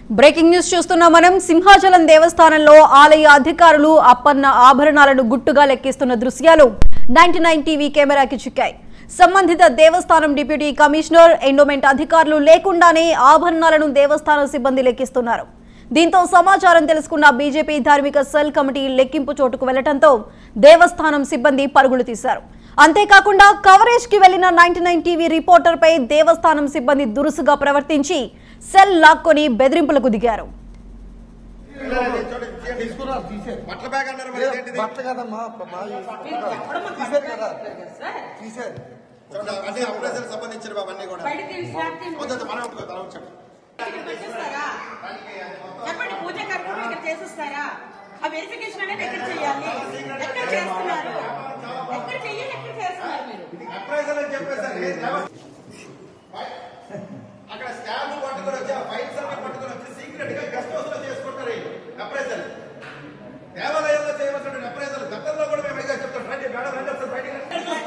Breaking news చూస్తున్నాం మనం సింహాచలం దేవస్థానంలో ఆలయ అధికారులు అప్పన్న ఆభరణాలను గుట్టుగా లెక్కిస్తున్న దృశ్యాలు నైన్టీ నైన్ టీవీ కెమెరాకి చిక్కాయి సంబంధిత దేవస్థానం డిప్యూటీ కమిషనర్ ఎండోమెంట్ అధికారులు లేకుండానే ఆభరణాలను దేవస్థానం సిబ్బంది లెక్కిస్తున్నారు దీంతో సమాచారం తెలుసుకున్న బీజేపీ ధార్మిక సెల్ కమిటీ లెక్కింపు చోటుకు వెళ్లడంతో దేవస్థానం సిబ్బంది పరుగులు తీశారు అంతేకాకుండా కవరేజ్ కి వెళ్లిన నైన్టీ నైన్ టీవీ రిపోర్టర్ పై దేవస్థానం సిబ్బంది దురుసుగా ప్రవర్తించి సెల్ లాక్కొని బెదిరింపులకు దిగారు బట్టల బ్యాగ్ అన్నారు మరి ఇదేంటిది? బట్ట కదమ్మా తీసారు కదా తీసారు చూడండి, అన్ని అప్రైజర్ సంబంధించినవి అవన్నీ కూడా బయట తీసి స్లాబ్ తీసి వద్దు, వద్దు, మనం ఒప్పుకో, మనం చెప్పు. ఇక్కడ పెట్టేస్తారా? చెప్పండి పూజ కార్యక్రమం ఇక్కడ చేసిస్తారా ఆ వెరిఫికేషన్ అనేది ఎక్కడ చేయాలి ఎక్కడ చేస్తున్నారు ఎక్కడ చెయ్యాలి ఎక్కడ చేస్తున్నారు మీరు అప్రైజర్ అని చెప్పేసారు ఏ దేవ- అక్కడ స్టాంప్ పట్టుకొని వచ్చి ఆ ఫైల్స్ అన్ని పట్టుకొని వచ్చి సీక్రెట్ గా గెస్ట్ హౌస్ లో చేసుకుంటారు వీళ్ళు, అప్రైజర్ దేవాలయంలో చేయవలసిన అప్రైజర్ గతంలో కూడా మేము ఇదే చెప్తాం రండి మేడం రండి ఒకసారి బయటికి రండి.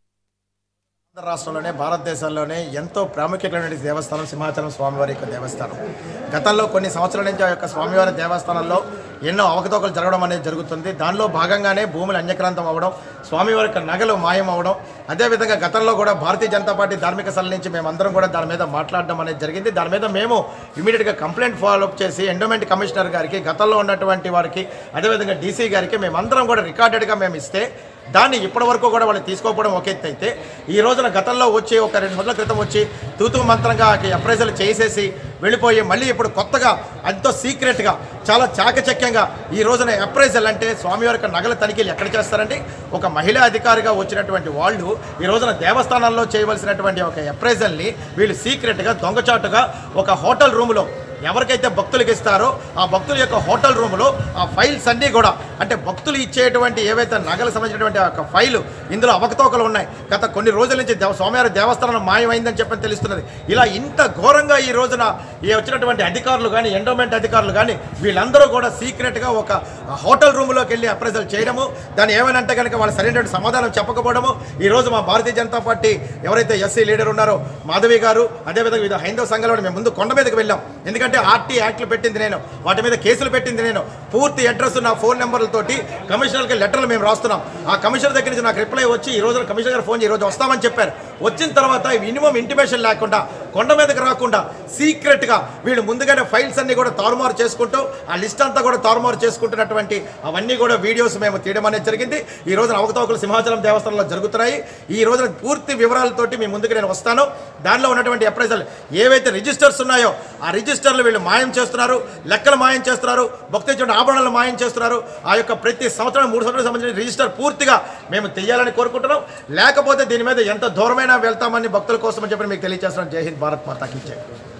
ఆంధ్ర రాష్ట్రంలోనే భారతదేశంలోనే ఎంతో ప్రాముఖ్యమైనటువంటి దేవస్థానం సింహాచలం స్వామివారి యొక్క దేవస్థానం గతంలో కొన్ని సంవత్సరాల నుంచి ఆ యొక్క స్వామివారి దేవస్థానంలో ఎన్నో అవకతవకలు జరగడం అనేది జరుగుతుంది దానిలో భాగంగానే భూములు అన్యక్రాంతం అవ్వడం స్వామివారి యొక్క నగలు మాయం అవ్వడం అదేవిధంగా గతంలో కూడా భారతీయ జనతా పార్టీ ధార్మిక సభల నుంచి మేమందరం కూడా దాని మీద మాట్లాడడం అనేది జరిగింది దాని మీద మేము ఇమీడియట్గా కంప్లైంట్ ఫాలో అప్ చేసి ఎండోమెంట్ కమిషనర్ గారికి గతంలో ఉన్నటువంటి వారికి అదేవిధంగా డీసీ గారికి మేమందరం కూడా రికార్డెడ్గా మేము ఇస్తే దాన్ని ఇప్పటి వరకు కూడా వాళ్ళు తీసుకోకపోవడం ఒక ఎత్తు అయితే ఈ రోజున గతంలో వచ్చి ఒక రెండు రోజుల క్రితం వచ్చి తూతు మంత్రంగా అప్రైజల్ చేసేసి వెళ్ళిపోయి మళ్ళీ ఇప్పుడు కొత్తగా ఎంతో సీక్రెట్గా చాలా చాకచక్యంగా ఈ రోజున అప్రైజల్ అంటే స్వామివారి యొక్క నగల తనిఖీలు ఎక్కడ చేస్తారండి ఒక మహిళా అధికారిగా వచ్చినటువంటి వాళ్ళు ఈ రోజున దేవస్థానాల్లో చేయవలసినటువంటి ఒక అప్రైజల్ని వీళ్ళు సీక్రెట్గా దొంగచాటుగా ఒక హోటల్ రూమ్లో ఎవరికైతే భక్తులకు ఇస్తారో ఆ భక్తుల యొక్క హోటల్ రూమ్లో ఆ ఫైల్స్ అన్నీ కూడా అంటే భక్తులు ఇచ్చేటువంటి ఏవైతే నగలకు సంబంధించినటువంటి ఆ యొక్క ఫైలు ఇందులో అవకతవకలు ఉన్నాయి గత కొన్ని రోజుల నుంచి దేవ స్వామివారి దేవస్థానం మాయమైందని చెప్పని తెలుస్తున్నది ఇలా ఇంత ఘోరంగా ఈ రోజున ఈ వచ్చినటువంటి అధికారులు కానీ ఎండోమెంట్ అధికారులు కానీ వీళ్ళందరూ కూడా సీక్రెట్గా ఒక హోటల్ రూమ్లోకి వెళ్ళి అప్రైజల్ చేయడము దాన్ని ఏమైనంటే కనుక వాళ్ళు సరైనటువంటి సమాధానం చెప్పకపోవడము ఈ రోజు మా భారతీయ జనతా పార్టీ ఎవరైతే ఎస్సీ లీడర్ ఉన్నారో మాధవి గారు అదేవిధంగా వివిధ హైందవ సంఘాలు మేము ముందు కొండ మీదకి వెళ్ళాం ఎందుకంటే ఆర్టీ యాక్ట్లు పెట్టింది నేను వాటి మీద కేసులు పెట్టింది నేను పూర్తి అడ్రస్ నా ఫోన్ నెంబర్లతోటి కమిషనర్కి లెటర్లు మేము రాస్తున్నాం ఆ కమిషనర్ దగ్గర నుంచి నాకు రిప్లై వచ్చి ఈ రోజు కమిషనర్ గారు ఫోన్ చేసి, ఈ రోజు వస్తామని చెప్పారు వచ్చిన తర్వాత మినిమం ఇంటిమేషన్ లేకుండా కొండ మీదకి రాకుండా సీక్రెట్గా వీళ్ళు ముందుగానే ఫైల్స్ అన్ని కూడా తారుమారు చేసుకుంటూ ఆ లిస్ట్ అంతా కూడా తారుమారు చేసుకుంటున్నటువంటి అవన్నీ కూడా వీడియోస్ మేము తీయడం అనేది జరిగింది ఈ రోజున అవకతవకలు సింహాచలం దేవస్థానంలో జరుగుతున్నాయి ఈ రోజున పూర్తి వివరాలతోటి మీ ముందుకు నేను వస్తాను దానిలో ఉన్నటువంటి అప్రైజల్ ఏవైతే రిజిస్టర్స్ ఉన్నాయో ఆ రిజిస్టర్లు వీళ్ళు మాయం చేస్తున్నారు లెక్కలు మాయం చేస్తున్నారు భక్తి ఆభరణాలు మాయం చేస్తున్నారు ఆ యొక్క ప్రతి సంవత్సరం మూడు సంవత్సరాలకు సంబంధించిన రిజిస్టర్ పూర్తిగా మేము తెయ్యాలని కోరుకుంటున్నాం లేకపోతే దీని మీద ఎంత దూరమైనా వెళ్తామని భక్తుల కోసం అని చెప్పి మీకు తెలియజేస్తున్నాం జై హింద్ భారత్ మాతాకి జై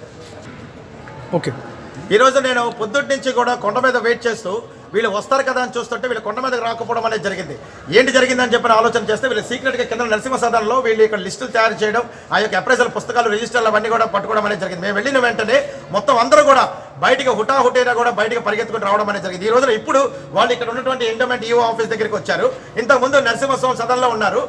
ఓకే ఈరోజు నేను పొద్దుటి నుంచి కూడా కొండ మీద వెయిట్ చేస్తూ వీళ్ళు వస్తారు కదా అని చూస్తుంటే వీళ్ళు కొండ మీదకి రాకపోవడం అనేది జరిగింది ఏంటి జరిగిందని చెప్పిన ఆలోచన చేస్తే వీళ్ళు సీక్రెట్గా కింద నరసింహ సదనంలో వీళ్ళు ఇక్కడ లిస్టులు తయారు చేయడం ఆ యొక్క అప్రైజల్ పుస్తకాలు రిజిస్టర్లు అవన్నీ కూడా పట్టుకోవడం అనేది జరిగింది మేము వెళ్ళిన వెంటనే మొత్తం అందరూ కూడా బయటికి హుటాహుటీగా కూడా బయటికి పరిగెత్తుకుని రావడం అనేది జరిగింది ఈ రోజున ఇప్పుడు వాళ్ళు ఇక్కడ ఉన్నటువంటి ఎండోమెంట్ ఈఓ ఆఫీస్ దగ్గరికి వచ్చారు ఇంతకుముందు నరసింహస్వామి సదనంలో ఉన్నారు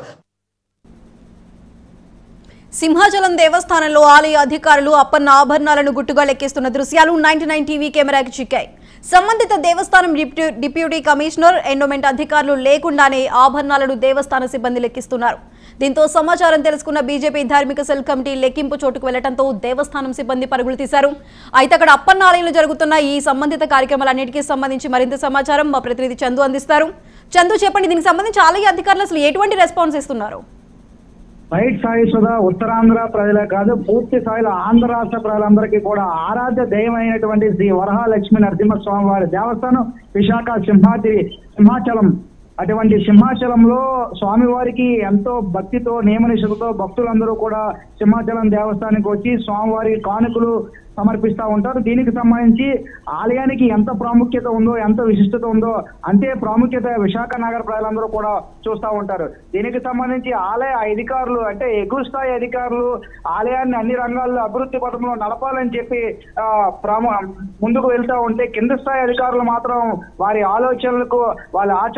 సింహాచలం దేవస్థానంలో ఆలయ అధికారులు అప్పన్న ఆభరణాలను గుట్టుగా లెక్కిస్తున్న దృశ్యాలు నైన్టీ నైన్ టీవీ కెమెరాకి చిక్కాయి సంబంధిత దేవస్థానం డిప్యూ- డిప్యూటీ కమిషనర్ ఎండోమెంట్ అధికారులు లేకుండానే ఆభరణాలను దేవస్థాన సిబ్బంది లెక్కిస్తున్నారు దీంతో సమాచారం తెలుసుకున్న బీజేపీ ధార్మిక సెల్ కమిటీ లెక్కింపు చోటుకు వెళ్లడంతో దేవస్థానం సిబ్బంది పరుగులు తీశారు అయితే అక్కడ అప్పన్న ఆలయంలో జరుగుతున్న ఈ సంబంధిత కార్యక్రమాలన్నిటికీ సంబంధించి మరింత సమాచారం మా ప్రతినిధి చందు అందిస్తారు చందు చెప్పండి దీనికి సంబంధించి ఆలయ అధికారులు అసలు ఎటువంటి రెస్పాన్స్ ఇస్తున్నారు రైట్ సాయి సుధా ఉత్తరాంధ్ర ప్రజలే కాదు పూర్తి స్థాయిలో ఆంధ్ర రాష్ట్ర ప్రజలందరికీ కూడా ఆరాధ్య దైవమైనటువంటి శ్రీ వరహాలక్ష్మి నరసింహస్వామి వారి దేవస్థానం విశాఖ సింహాద్రి సింహాచలం అటువంటి సింహాచలంలో స్వామివారికి ఎంతో భక్తితో నియమనిష్టతో భక్తులందరూ కూడా సింహాచలం దేవస్థానానికి వచ్చి స్వామివారి కానుకలు సమర్పిస్తూ ఉంటారు దీనికి సంబంధించి ఆలయానికి ఎంత ప్రాముఖ్యత ఉందో ఎంత విశిష్టత ఉందో అంతే ప్రాముఖ్యత విశాఖ నగర ప్రజలందరూ కూడా చూస్తూ ఉంటారు దీనికి సంబంధించి ఆలయ అధికారులు అంటే ఎగువ స్థాయి అధికారులు ఆలయాన్ని అన్ని రంగాల్లో అభివృద్ధి పథంలో నడపాలని చెప్పి ఆ, ప్రాము ముందుకు వెళ్తూ ఉంటే కింద స్థాయి అధికారులు మాత్రం వారి ఆలోచనలకు వాళ్ళ ఆచరణలకు పూర్తి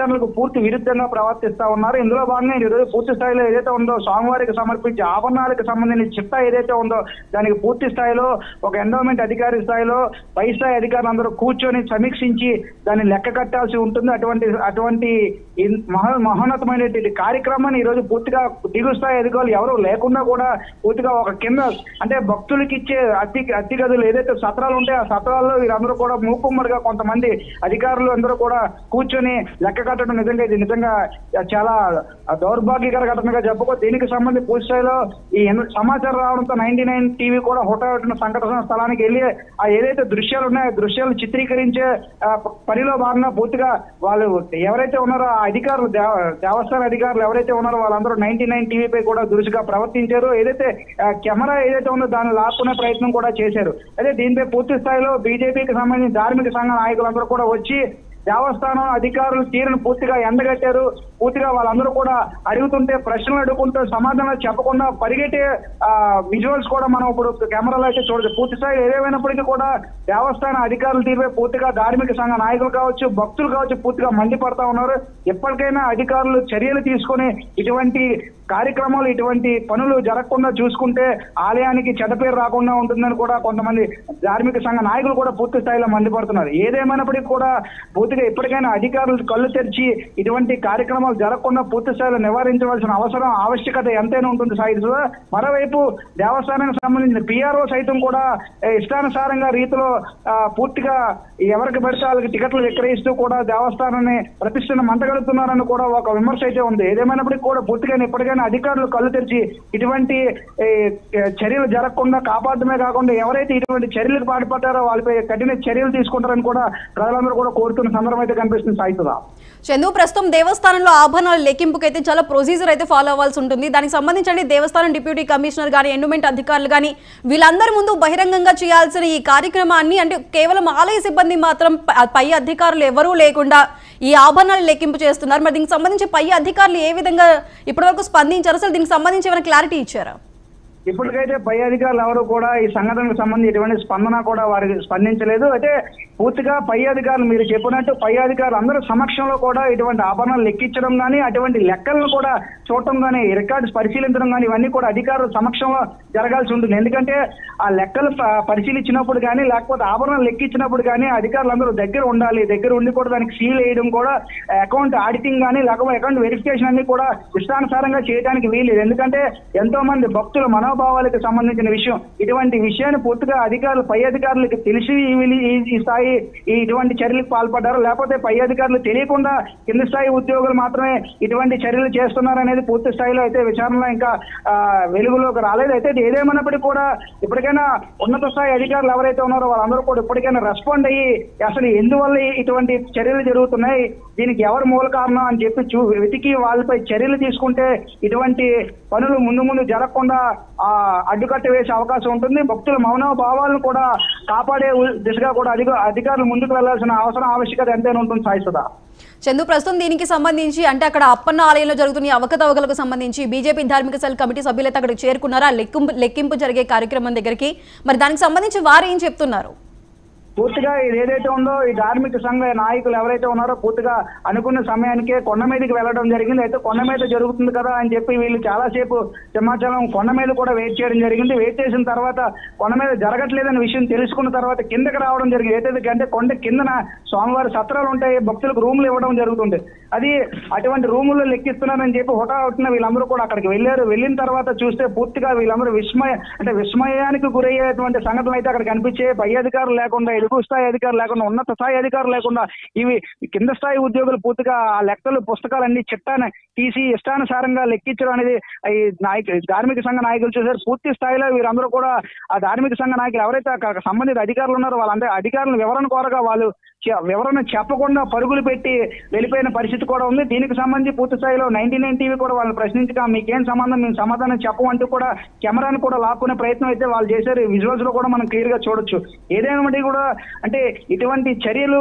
పూర్తి విరుద్ధంగా ప్రవర్తిస్తా ఉన్నారు ఇందులో భాగంగా ఈ రోజు పూర్తి స్థాయిలో ఏదైతే ఉందో స్వామివారికి సంబంధించి ఆభరణాలకు సంబంధించిన చిట్టా ఏదైతే ఉందో దానికి పూర్తి స్థాయిలో ఒక ఎండోమెంట్ అధికారి స్థాయిలో పై స్థాయి అధికారులు అందరూ కూర్చొని సమీక్షించి దాన్ని లెక్క కట్టాల్సి ఉంటుంది అటువంటి అటువంటి ఇన్- మహో మహోన్నతమైనటువంటి కార్యక్రమాన్ని ఈ రోజు పూర్తిగా దిగు స్థాయి అధికారులు ఎవరు లేకుండా కూడా పూర్తిగా ఒక కింద అంటే భక్తులకి ఇచ్చే అతి అతి గదులు ఏదైతే సత్రాలు ఉంటాయో ఆ సత్రాల్లో వీరందరూ కూడా మూకుమ్మడిగా కొంతమంది అధికారులు అందరూ కూడా కూర్చొని లెక్క కట్టడం నిజంగా ఇది నిజంగా చాలా దౌర్భాగ్యకర ఘటనగా చెప్పుకో దీనికి సంబంధించి పూర్తి స్థాయిలో ఈ ఎన్- సమాచారం రావడంతో నైన్టీ నైన్ టీవీ కూడా హుటాహుటిన సంఘటన స్థలానికి వెళ్ళి ఆ ఏదైతే దృశ్యాలు ఉన్నాయో ఆ దృశ్యాలు చిత్రీకరించే ఆ, ప- పనిలో భాగంగా పూర్తిగా వాళ్ళు ఎవరైతే ఉన్నారో ఆ అధికారులు దేవ- దేవస్థాన అధికారులు ఎవరైతే ఉన్నారో వాళ్ళందరూ నైన్టీ నైన్ టీవీపై కూడా దురుసుగా ప్రవర్తించారు ఏదైతే ఆ, కెమెరా ఏదైతే ఉందో దాన్ని లాక్కునే ప్రయత్నం కూడా చేశారు అదే దీనిపై పూర్తి స్థాయిలో బీజేపీకి సంబంధించిన ధార్మిక సంఘ నాయకులందరూ కూడా వచ్చి దేవస్థానం అధికారులు తీరును పూర్తిగా ఎండగట్టారు పూర్తిగా వాళ్ళందరూ కూడా అడుగుతుంటే ప్రశ్నలు అడుగుతుంటే సమాధానాలు చెప్పకుండా పరిగెట్టే విజువల్స్ కూడా మనం ఇప్పుడు కెమెరాలో అయితే చూడదు పూర్తి స్థాయి ఏదేమైనప్పటికీ కూడా దేవస్థాన అధికారులు తీరుపై పూర్తిగా ధార్మిక సంఘ నాయకులు కావచ్చు భక్తులు కావచ్చు పూర్తిగా మండిపడతా ఉన్నారు ఎప్పటికైనా అధికారులు చర్యలు తీసుకొని ఇటువంటి కార్యక్రమాలు ఇటువంటి పనులు జరగకుండా చూసుకుంటే ఆలయానికి చెడ్డ పేరు రాకుండా ఉంటుందని కూడా కొంతమంది ధార్మిక సంఘ నాయకులు కూడా పూర్తి స్థాయిలో మండిపడుతున్నారు ఏదేమైనప్పటికీ కూడా పూర్తిగా ఇప్పటికైనా అధికారులు కళ్ళు తెరిచి ఇటువంటి కార్యక్రమాలు జరగకుండా పూర్తి స్థాయిలో నివారించవలసిన అవసరం ఆవశ్యకత ఎంతైనా ఉంటుంది సాయి సుధా. మరోవైపు దేవస్థానానికి సంబంధించిన పిఆర్ఓ సైతం కూడా ఏ, ఇష్టానుసారంగా రీతిలో ఆ, పూర్తిగా ఎవరికి పడితే వాళ్ళకి టికెట్లు విక్రయిస్తూ కూడా దేవస్థానాన్ని ప్రతిష్టను మంటగలుగుతున్నారని కూడా ఒక విమర్శ అయితే ఉంది ఏదేమైనప్పటికీ కూడా పూర్తిగా ఇప్పటికైనా అధికారులు కళ్ళు తెరిచి ఇటువంటి ఏ, ఏ, చర్యలు జరగకుండా కాపాడమే కాకుండా ఎవరైతే ఇటువంటి చర్యలకు పాటుపడ్డారో వాళ్ళపై కఠిన చర్యలు తీసుకుంటారని కూడా ప్రజలందరూ కూడా కోరుతున్న సందర్భం అయితే కనిపిస్తుంది సాయితుదా చందు ప్రస్తుతం దేవస్థానంలో ఆభరణాల లెక్కింపుకి అయితే చాలా ప్రొసీజర్ అయితే ఫాలో అవ్వాల్సి ఉంటుంది దానికి సంబంధించి దేవస్థానం డిప్యూటీ కమిషనర్ కానీ ఎండోమెంట్ అధికారులు కానీ వీళ్ళందరి ముందు బహిరంగంగా చేయాల్సిన ఈ కార్యక్రమాన్ని అంటే కేవలం ఆలయ సిబ్బంది మాత్రం ప- పై అధికారులు ఎవరూ లేకుండా ఈ ఆభరణాలు లెక్కింపు చేస్తున్నారు మరి దీనికి సంబంధించి పై అధికారులు ఏ విధంగా ఇప్పటివరకు స్పందించారు అసలు దీనికి సంబంధించి ఏమైనా క్లారిటీ ఇచ్చారా ఇప్పటికైతే పై అధికారులు ఎవరు కూడా ఈ సంఘటనకు సంబంధించి ఎటువంటి స్పందన కూడా వారికి స్పందించలేదు అయితే పూర్తిగా పై అధికారులు మీరు చెప్పినట్టు పై అధికారులు అందరి సమక్షంలో కూడా ఇటువంటి ఆభరణాలు లెక్కించడం కానీ అటువంటి లెక్కలను కూడా చూడటం కానీ రికార్డ్స్ పరిశీలించడం కానీ ఇవన్నీ కూడా అధికారుల సమక్షంలో జరగాల్సి ఉంటుంది ఎందుకంటే ఆ లెక్కలు ప- పరిశీలించినప్పుడు కానీ లేకపోతే ఆభరణాలు లెక్కించినప్పుడు కానీ అధికారులందరూ దగ్గర ఉండాలి దగ్గర ఉండి కూడా దానికి సీల్ వేయడం కూడా అకౌంట్ ఆడిటింగ్ కానీ లేకపోతే అకౌంట్ వెరిఫికేషన్ అన్ని కూడా ఇష్టానుసారంగా చేయడానికి వీలేదు ఎందుకంటే ఎంతో మంది భక్తుల మనోభావాలకు సంబంధించిన విషయం ఇటువంటి విషయాన్ని పూర్తిగా అధికారులు పై అధికారులకు తెలిసి వీళ్ళు ఈ- ఈ స్థాయి ఈ ఇటువంటి చర్యలకు పాల్పడ్డారు లేకపోతే పై అధికారులు తెలియకుండా కింద స్థాయి ఉద్యోగులు మాత్రమే ఇటువంటి చర్యలు చేస్తున్నారనేది పూర్తి స్థాయిలో అయితే విచారణలో ఇంకా ఆ, వెలుగులోకి రాలేదు అయితే ఇది ఏదేమన్నప్పటికీ కూడా ఇప్పటికైనా ఉన్నత స్థాయి అధికారులు ఎవరైతే ఉన్నారో వాళ్ళందరూ కూడా ఇప్పటికైనా రెస్పాండ్ అయ్యి అసలు ఎందువల్ల ఈ- ఇటువంటి చర్యలు జరుగుతున్నాయి దీనికి ఎవరు మూల కారణం అని చెప్పి చూ వెతికి వాళ్ళపై చర్యలు తీసుకుంటే ఇటువంటి పనులు ముందు ముందు జరగకుండా ఆ అడ్డుకట్ట వేసే అవకాశం ఉంటుంది భక్తుల మౌనోభావాలను కూడా కాపాడే ఉ- దిశగా కూడా అధిక అధికారులు ముందుకు వెళ్లాల్సిన అవసరం ఆవశ్యకత ఎంతైనా ఉంటుంది సాయిస్తుందా చందు ప్రస్తుతం దీనికి సంబంధించి అంటే అక్కడ అప్పన్న ఆలయంలో జరుగుతున్న ఈ అవకతవకలకు సంబంధించి బీజేపీ ధార్మిక సెల్ కమిటీ సభ్యులైతే అక్కడికి చేరుకున్నారు ఆ లెక్కింపు లెక్కింపు జరిగే కార్యక్రమం దగ్గరికి మరి దానికి సంబంధించి వారు ఏం చెప్తున్నారు పూర్తిగా ఇది ఏదైతే ఉందో ఈ ధార్మిక సంఘ నాయకులు ఎవరైతే ఉన్నారో పూర్తిగా అనుకున్న సమయానికే కొండ మీదకి వెళ్ళడం జరిగింది అయితే కొండ మీద జరుగుతుంది కదా అని చెప్పి వీళ్ళు చాలాసేపు సింహాచలం కొండ మీద కూడా వెయిట్ చేయడం జరిగింది వెయిట్ చేసిన తర్వాత కొండ మీద జరగట్లేదనే విషయం తెలుసుకున్న తర్వాత కిందకి రావడం జరిగింది ఏదైతే అంటే కొండ కిందన స్వామివారి సత్రాలు ఉంటాయి భక్తులకు రూములు ఇవ్వడం జరుగుతుంది అది అటువంటి రూముల్లో లెక్కిస్తున్నారని చెప్పి హుటాహుటిన వీళ్ళందరూ కూడా అక్కడికి వెళ్ళారు వెళ్ళిన తర్వాత చూస్తే పూర్తిగా వీళ్ళందరూ విస్మయ అంటే విస్మయానికి గురయ్యేటువంటి సంఘటనలు అయితే అక్కడ కనిపించే పై అధికారులు లేకుండా ఎడుగు స్థాయి అధికారులు లేకుండా ఉన్నత స్థాయి అధికారులు లేకుండా ఇవి కింద స్థాయి ఉద్యోగులు పూర్తిగా ఆ లెక్కలు పుస్తకాలన్నీ చిట్టాన తీసి ఇష్టానుసారంగా లెక్కించడం అనేది ఈ నాయకు ధార్మిక సంఘ నాయకులు చూసారు పూర్తి స్థాయిలో వీరందరూ కూడా ఆ ధార్మిక సంఘ నాయకులు ఎవరైతే అక్కడ సంబంధిత అధికారులు ఉన్నారో వాళ్ళందరూ అధికారులను వివరణ కోరగా వాళ్ళు చె- వివరణ చెప్పకుండా పరుగులు పెట్టి వెళ్ళిపోయిన పరిస్థితి కూడా ఉంది దీనికి సంబంధించి పూర్తి స్థాయిలో నైన్టీ నైన్ టీవీ కూడా వాళ్ళని ప్రశ్నించగా మీకేం సంబంధం మేము సమాధానం చెప్పమంటూ కూడా కెమెరాను కూడా లాక్కునే ప్రయత్నం అయితే వాళ్ళు చేశారు విజువల్స్ లో కూడా మనం క్లియర్ గా చూడొచ్చు ఏదైనా కూడా అంటే ఇటువంటి చర్యలు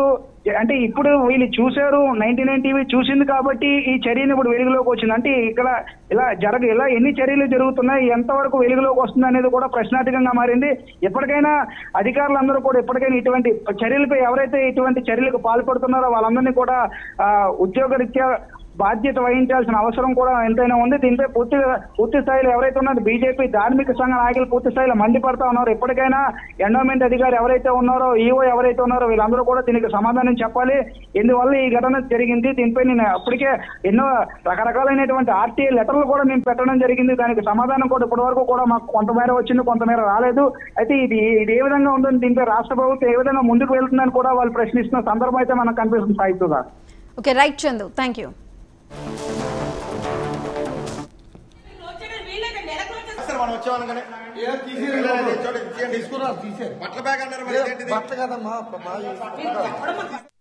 అంటే ఇప్పుడు వీళ్ళు చూశారు నైన్టీ నైన్ టీవీ చూసింది కాబట్టి ఈ చర్యను ఇప్పుడు వెలుగులోకి వచ్చింది అంటే ఇక్కడ ఇలా జరగ ఇలా ఎన్ని చర్యలు జరుగుతున్నాయి ఎంతవరకు వెలుగులోకి వస్తుంది అనేది కూడా ప్రశ్నార్థకంగా మారింది ఎప్పటికైనా అధికారులందరూ కూడా ఎప్పటికైనా ఇటువంటి చర్యలపై ఎవరైతే ఇటువంటి చర్యలకు పాల్పడుతున్నారో వాళ్ళందరినీ కూడా ఆ, ఉద్యోగరీత్యా బాధ్యత వహించాల్సిన అవసరం కూడా ఎంతైనా ఉంది దీనిపై పూర్తి పూర్తి స్థాయిలో ఎవరైతే ఉన్నారో బీజేపీ ధార్మిక సంఘ నాయకులు పూర్తి స్థాయిలో మండిపడతా ఉన్నారు ఎప్పటికైనా ఎండోమెంట్ అధికారి ఎవరైతే ఉన్నారో ఈఓ ఎవరైతే ఉన్నారో వీళ్ళందరూ కూడా దీనికి సమాధానం చెప్పాలి ఎందువల్ల ఈ ఘటన జరిగింది దీనిపై నేను అప్పటికే ఎన్నో రకరకాలైనటువంటి ఆర్టీఐ లెటర్లు కూడా మేము పెట్టడం జరిగింది దానికి సమాధానం కూడా ఇప్పటి వరకు కూడా మాకు కొంతమేర వచ్చింది కొంతమేర రాలేదు అయితే ఇది ఇది ఏ విధంగా ఉందని దీనిపై రాష్ట్ర ప్రభుత్వం ఏ విధంగా ముందుకు వెళ్తుందని కూడా వాళ్ళు ప్రశ్నిస్తున్న సందర్భం అయితే మనకు కనిపిస్తుంది సాయితుగా okay right Chandu thank you close చేయడం వీల్లేదు నెల క్లోజ్ చేస్తారు సార్ మనం వచ్చామనగానే ఏ తీసేయండి చూడండి తీయండి తీసుకున్నారు తీసేయండి బట్టల బ్యాగ్ అన్నారు మరి ఏ, ఏంటిది బట్ట కదమ్మా మా మీరు చెప్పడం మాకు